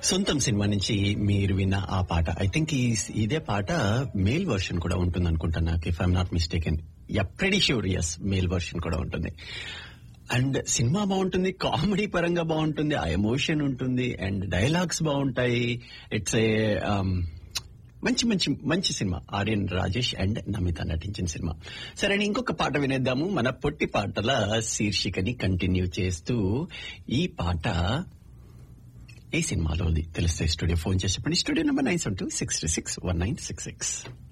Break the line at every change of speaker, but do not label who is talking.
సొంతం సినిమా నుంచి మీరు విన్న ఆ పాట ఐ థింక్ ఈ ఇదే పాట మేల్ వర్షన్ కూడా ఉంటుంది అనుకుంటాను నాకు if I'm not mistaken pretty sure yes male version కూడా ఉంటుంది అండ్ సినిమా బాగుంటుంది కామెడీ పరంగా బాగుంటుంది ఆ ఎమోషన్ ఉంటుంది అండ్ డైలాగ్స్ బాగుంటాయి ఇట్స్ ఏ మంచి మంచి మంచి సినిమా ఆర్యన్ రాజేష్ అండ్ నమిత నటించిన సినిమా సరే అండి, ఇంకొక పాట వినేద్దాము మన పొట్టి పాటల శీర్షికని కంటిన్యూ చేస్తూ ఈ పాట ఏ సినిమాలోది తెలిస్తే స్టూడియో ఫోన్ చేసి చెప్పండి studio number nine seven two six six one nine six six